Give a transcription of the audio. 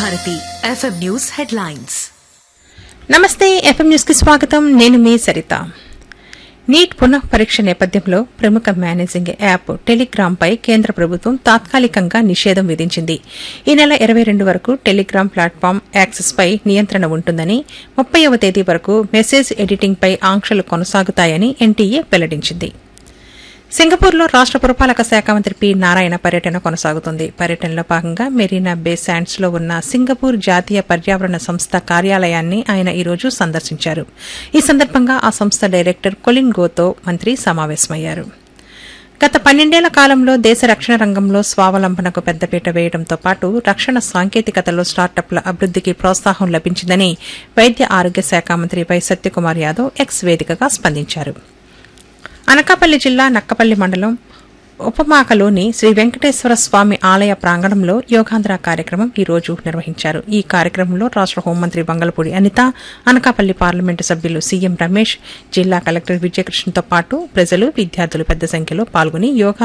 Bharati FM news headlines నమస్తే FM news కి స్వాగతం నేను మీ సరిత నీట్ పునః పరీక్ష నేపథ్యంలో ప్రముఖ మేనేజింగ్ యాప్ టెలిగ్రామ్ పై కేంద్ర ప్రభుత్వం తాత్కాలికంగా నిషేధం విధించింది ఈ నెల ఇరవై రెండు వరకు టెలిగ్రామ్ ప్లాట్ఫామ్ యాక్సెస్ పై నియంత్రణ ఉంటుందని ముప్పైవ తేదీ వరకు మెసేజ్ ఎడిటింగ్ పై ఆంక్షలు కొనసాగుతాయని ఎన్టీఏ వెల్లడించింది సింగపూర్లో రాష్ట పురపాలక శాఖ మంత్రి పి నారాయణ పర్యటన కొనసాగుతుంది పర్యటనలో భాగంగా మెరీనా బే శాండ్స్ లో ఉన్న సింగపూర్ జాతీయ పర్యావరణ సంస్థ కార్యాలయాన్ని ఆయన ఈరోజు సందర్శించారు ఈ సందర్భంగా ఆ సంస్థ డైరెక్టర్ కొలిన్ గోతో మంత్రి సమావేశమయ్యారు గత పన్నెండేళ్ల కాలంలో దేశ రక్షణ రంగంలో స్వావలంబనకు పెద్దపీట వేయడంతో పాటు రక్షణ సాంకేతికతలో స్టార్టప్ల అభివృద్దికి ప్రోత్సాహం లభించిందని వైద్య ఆరోగ్య శాఖ మంత్రి వై సత్యకుమార్ యాదవ్ ఎక్స్ వేదికగా స్పందించారు అనకాపల్లి జిల్లా నక్కపల్లి మండలం ఉపమాకలోని శ్రీ వెంకటేశ్వర స్వామి ఆలయ ప్రాంగణంలో యోగాంధ్ర కార్యక్రమం ఈ రోజు నిర్వహించారు ఈ కార్యక్రమంలో రాష్ట హోంమంత్రి వంగలపూడి అనిత అనకాపల్లి పార్లమెంటు సభ్యులు సీఎం రమేష్ జిల్లా కలెక్టర్ విజయకృష్ణతో పాటు ప్రజలు విద్యార్థులు పెద్ద సంఖ్యలో పాల్గొని యోగా